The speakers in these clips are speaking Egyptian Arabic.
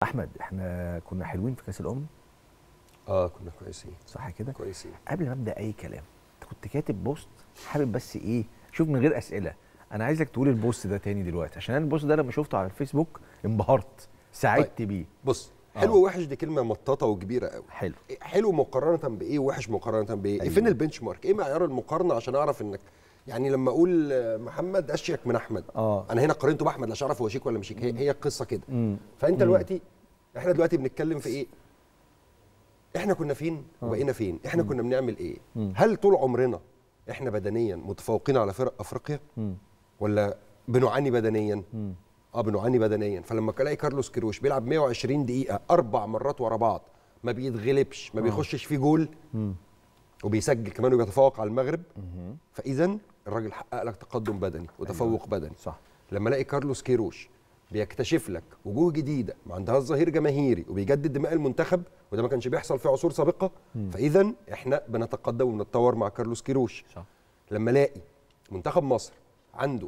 احمد احنا كنا حلوين في كاس الامم اه كنا كويسين صح كده كويسين قبل ما ابدا اي كلام انت كنت كاتب بوست حابب بس ايه شوف من غير اسئله انا عايزك تقول البوست ده تاني دلوقتي عشان انا البوست ده لما شفته على الفيسبوك انبهرت سعدت بيه بص آه. حلو ووحش دي كلمه مطاطه وكبيره قوي حلو حلو مقارنه بايه ووحش مقارنه بايه أيوة. أيوة. فين البنش مارك ايه معيار المقارنه عشان اعرف انك يعني لما اقول آه، محمد اشيك من احمد اه انا هنا قارنته باحمد لا اعرف هو شيك ولا مش شيك هي, هي القصه كده امم فانت مم. دلوقتي احنا دلوقتي بنتكلم في ايه احنا كنا فين آه. وبقينا فين احنا كنا بنعمل ايه مم. هل طول عمرنا احنا بدنيا متفوقين على فرق افريقيا امم ولا بنعاني بدنيا امم اه بنعاني بدنيا فلما الاقي كارلوس كيروش بيلعب 120 دقيقه اربع مرات ورا بعض ما بيتغلبش ما آه. بيخشش فيه جول امم وبيسجل كمان وبيتفوق على المغرب فاذا الراجل حقق لك تقدم بدني وتفوق بدني صح لما الاقي كارلوس كيروش بيكتشف لك وجوه جديده ما عندهاش ظهير جماهيري وبيجدد دماء المنتخب وده ما كانش بيحصل في عصور سابقه فاذا احنا بنتقدم وبنتطور مع كارلوس كيروش صح لما الاقي منتخب مصر عنده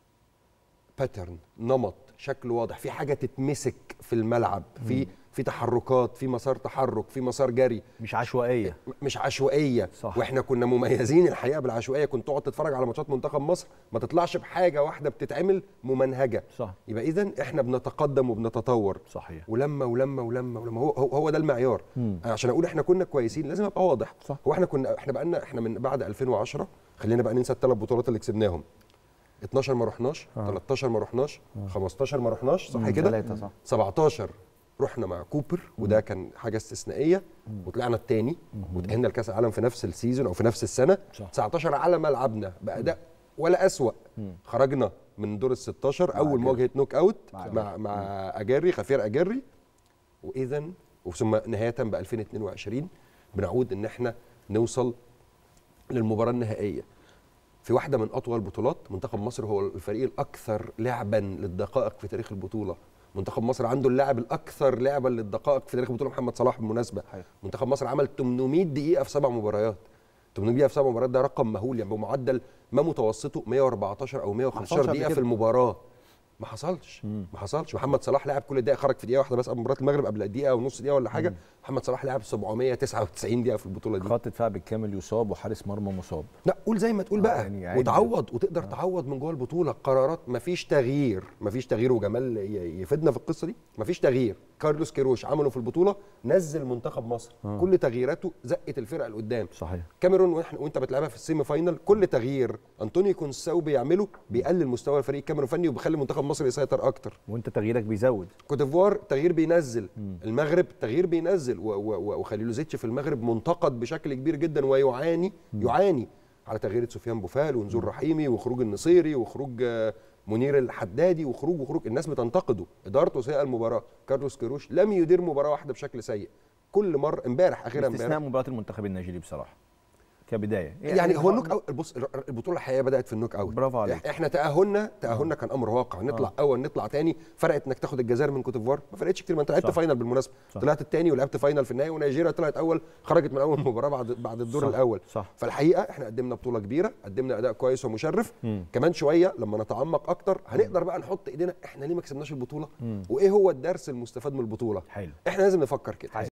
باترن نمط شكل واضح في حاجه تتمسك في الملعب في في تحركات في مسار تحرك في مسار جري مش عشوائيه م- مش عشوائيه صح. واحنا كنا مميزين الحقيقه بالعشوائيه كنت تقعد تتفرج على ماتشات منتخب مصر ما تطلعش بحاجه واحده بتتعمل ممنهجه صح يبقى اذا احنا بنتقدم وبنتطور صحيح ولما ولما ولما ولما هو هو, هو ده المعيار مم. أنا عشان اقول احنا كنا كويسين لازم ابقى واضح صح. هو احنا كنا احنا بقى احنا من بعد 2010 خلينا بقى ننسى الثلاث بطولات اللي كسبناهم 12 ما رحناش آه. 13 ما رحناش 15 ما رحناش صح كده ثلاثة صح 17 رحنا مع كوبر وده كان حاجه استثنائيه وطلعنا الثاني وتاهلنا لكاس العالم في نفس السيزون او في نفس السنه صح. 19 على ملعبنا باداء ولا اسوا خرجنا من دور ال 16 اول أجاري. مواجهه نوك اوت مع مع مع اجاري خفير اجاري واذا وثم نهايه ب 2022 بنعود ان احنا نوصل للمباراه النهائيه في واحده من اطول البطولات منتخب مصر هو الفريق الاكثر لعبا للدقائق في تاريخ البطوله منتخب مصر عنده اللاعب الاكثر لعبا للدقائق في تاريخ البطوله محمد صلاح بالمناسبه حقيقي. منتخب مصر عمل 800 دقيقه في سبع مباريات 800 دقيقه في سبع مباريات ده رقم مهول يعني بمعدل ما متوسطه 114 او 115 حصلش قبل دقيقه في كده. المباراه ما حصلش ما حصلش محمد صلاح لعب كل دقيقه خرج في دقيقه واحده بس قبل مباراه المغرب قبل دقيقه ونص دقيقه ولا حاجه محمد صلاح لعب 799 دقيقه في البطوله دي خط دفاع بالكامل يصاب وحارس مرمى مصاب لا قول زي ما تقول آه، بقى يعني عادي. وتعوض وتقدر تعوض من جوه البطوله قرارات مفيش تغيير مفيش تغيير وجمال ي- يفيدنا في القصه دي مفيش تغيير كارلوس كيروش عمله في البطوله نزل منتخب مصر آه. كل تغييراته زقت الفرقه لقدام صحيح كاميرون وإحنا- وانت بتلعبها في السيمي فاينل كل تغيير انطونيو كونساو بيعمله بيقلل مستوى الفريق الكاميرون فني وبيخلي منتخب مصر يسيطر اكتر وانت تغييرك بيزود كوت ديفوار تغيير بينزل المغرب تغيير بينزل و- و- و- وخليلوزيتش في المغرب منتقد بشكل كبير جدا ويعاني يعاني على تغيير سفيان بوفال ونزول رحيمي وخروج النصيري وخروج آه، منير الحدادي وخروج وخروج الناس بتنتقده ادارته سيئه المباراه كارلوس كيروش لم يدير مباراه واحده بشكل سيء كل مره امبارح اخيرا باستثناء امبارح مباراه المنتخب النيجيري بصراحه كبدايه يعني هو النوك اوت بص البطوله الحقيقيه بدات في النوك اوت برافو عليك. إح- احنا تاهلنا تاهلنا كان امر واقع نطلع آه. اول نطلع تاني فرقت انك تاخد الجزائر من كوت ديفوار ما فرقتش كتير ما انت لعبت صح. فاينل بالمناسبه صح. طلعت التاني ولعبت فاينل في النهائي ونيجيريا طلعت اول خرجت من اول مباراه بعد بعد الدور صح. الاول صح فالحقيقه احنا قدمنا بطوله كبيره قدمنا اداء كويس ومشرف مم. كمان شويه لما نتعمق اكتر هنقدر بقى نحط ايدينا احنا ليه ما كسبناش البطوله مم. وايه هو الدرس المستفاد من البطوله حلو احنا لازم نفكر كده